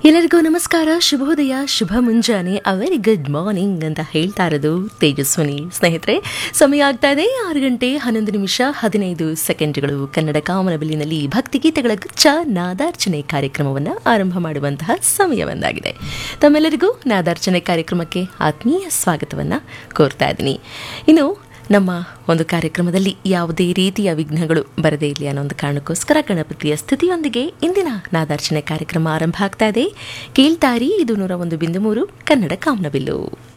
ಎಲ್ಲರಿಗೂ ನಮಸ್ಕಾರ ಶುಭೋದಯ ಶುಭ ಮುಂಜಾನೆ ಅ ವೆರಿ ಗುಡ್ ಮಾರ್ನಿಂಗ್ ಅಂತ ಹೇಳ್ತಾ ಇರೋದು ತೇಜಸ್ವಿನಿ ಸ್ನೇಹಿತರೆ ಸಮಯ ಆಗ್ತಾ ಇದೆ ಆರು ಗಂಟೆ ಹನ್ನೊಂದು ನಿಮಿಷ ಹದಿನೈದು ಸೆಕೆಂಡ್ಗಳು ಕನ್ನಡ ಕಾಮನಬಿಲ್ಲಿನಲ್ಲಿ ಭಕ್ತಿಗೀತೆಗಳ ಗುಚ್ಛ ನಾದಾರ್ಚನೆ ಕಾರ್ಯಕ್ರಮವನ್ನು ಆರಂಭ ಮಾಡುವಂತಹ ಸಮಯ ಬಂದಾಗಿದೆ ತಮ್ಮೆಲ್ಲರಿಗೂ ನಾದಾರ್ಚನೆ ಕಾರ್ಯಕ್ರಮಕ್ಕೆ ಆತ್ಮೀಯ ಸ್ವಾಗತವನ್ನು ಕೋರ್ತಾ ಇದ್ದೀನಿ ಇನ್ನು ನಮ್ಮ ಒಂದು ಕಾರ್ಯಕ್ರಮದಲ್ಲಿ ಯಾವುದೇ ರೀತಿಯ ವಿಘ್ನಗಳು ಬರದೇ ಇರಲಿ ಅನ್ನೋ ಒಂದು ಕಾರಣಕ್ಕೋಸ್ಕರ ಗಣಪತಿಯ ಸ್ಥಿತಿಯೊಂದಿಗೆ ಇಂದಿನ ನಾದಾರ್ಚನೆ ಕಾರ್ಯಕ್ರಮ ಆರಂಭ ಆಗ್ತಾ ಇದೆ ಕೇಳ್ತಾರಿ ಇದು ನೂರ ಒಂದು ಬಿಂದು ಮೂರು ಕನ್ನಡ ಕಾಮನಬಿಲ್ಲು